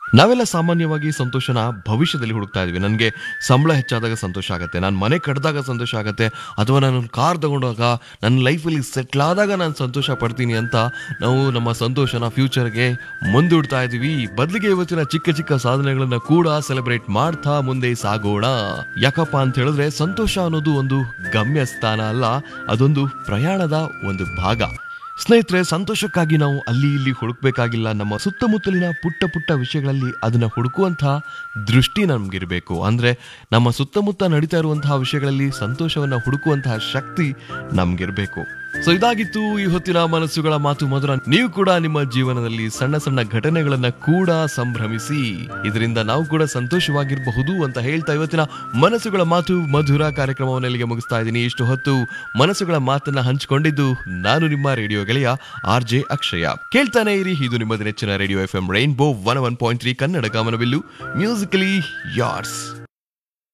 ನಾವೆಲ್ಲ ಸಾಮಾನ್ಯವಾಗಿ ಸಂತೋಷನ ಭವಿಷ್ಯದಲ್ಲಿ ಹುಡುಕ್ತಾ ಇದೀವಿ ನನಗೆ ಸಂಬಳ ಹೆಚ್ಚಾದಾಗ ಸಂತೋಷ ಆಗುತ್ತೆ ನಾನು ಮನೆ ಕಟ್ಟಿದಾಗ ಸಂತೋಷ ಆಗುತ್ತೆ ಅಥವಾ ನಾನು ಕಾರ್ ತಗೊಂಡಾಗ ನನ್ನ ಲೈಫಲ್ಲಿ ಸೆಟ್ಲ್ ಆದಾಗ ನಾನು ಸಂತೋಷ ಪಡ್ತೀನಿ ಅಂತ ನಾವು ನಮ್ಮ ಸಂತೋಷನ ಫ್ಯೂಚರ್ಗೆ ಮುಂದೂಡ್ತಾ ಇದೀವಿ ಬದಲಿಗೆ ಇವತ್ತಿನ ಚಿಕ್ಕ ಚಿಕ್ಕ ಸಾಧನೆಗಳನ್ನ ಕೂಡ ಸೆಲೆಬ್ರೇಟ್ ಮಾಡ್ತಾ ಮುಂದೆ ಸಾಗೋಣ ಯಾಕಪ್ಪ ಅಂತ ಹೇಳಿದ್ರೆ ಸಂತೋಷ ಅನ್ನೋದು ಒಂದು ಗಮ್ಯ ಸ್ಥಾನ ಅಲ್ಲ ಅದೊಂದು ಪ್ರಯಾಣದ ಒಂದು ಭಾಗ ಸ್ನೇಹಿತರೆ ಸಂತೋಷಕ್ಕಾಗಿ ನಾವು ಅಲ್ಲಿ ಇಲ್ಲಿ ಹುಡುಕ್ಬೇಕಾಗಿಲ್ಲ ನಮ್ಮ ಸುತ್ತಮುತ್ತಲಿನ ಪುಟ್ಟ ಪುಟ್ಟ ವಿಷಯಗಳಲ್ಲಿ ಅದನ್ನ ಹುಡುಕುವಂತಹ ದೃಷ್ಟಿ ನಮ್ಗಿರ್ಬೇಕು ಅಂದ್ರೆ ನಮ್ಮ ಸುತ್ತಮುತ್ತ ನಡೀತಾ ಇರುವಂತಹ ವಿಷಯಗಳಲ್ಲಿ ಸಂತೋಷವನ್ನ ಹುಡುಕುವಂತಹ ಶಕ್ತಿ ನಮ್ಗಿರ್ಬೇಕು ಸೊ ಇದಾಗಿತ್ತು ಈ ಹೊತ್ತಿನ ಮನಸ್ಸುಗಳ ಮಾತು ಮಧುರ ನೀವು ಕೂಡ ನಿಮ್ಮ ಜೀವನದಲ್ಲಿ ಸಣ್ಣ ಸಣ್ಣ ಘಟನೆಗಳನ್ನ ಕೂಡ ಸಂಭ್ರಮಿಸಿ ಇದರಿಂದ ನಾವು ಕೂಡ ಸಂತೋಷವಾಗಿರಬಹುದು ಅಂತ ಹೇಳ್ತಾ ಇವತ್ತಿನ ಮನಸ್ಸುಗಳ ಮಾತು ಮಧುರ ಕಾರ್ಯಕ್ರಮವನ್ನು ಇಲ್ಲಿಗೆ ಮುಗಿಸ್ತಾ ಇದ್ದೀನಿ ಇಷ್ಟು ಹೊತ್ತು ಮನಸ್ಸುಗಳ ಮಾತನ್ನ ಹಂಚಿಕೊಂಡಿದ್ದು ನಾನು ನಿಮ್ಮ ರೇಡಿಯೋ ಗೆಳೆಯ ಆರ್ ಜೆ ಅಕ್ಷಯ ಕೇಳ್ತಾನೆ ಇರಿ ಇದು ನಿಮ್ಮ ನೆಚ್ಚಿನ radio F M rainbow one one point three Kannada ಗಮನವಿಲ್ಲು ಮ್ಯೂಸಿಕಲಿ ಯಾರ್ಸ್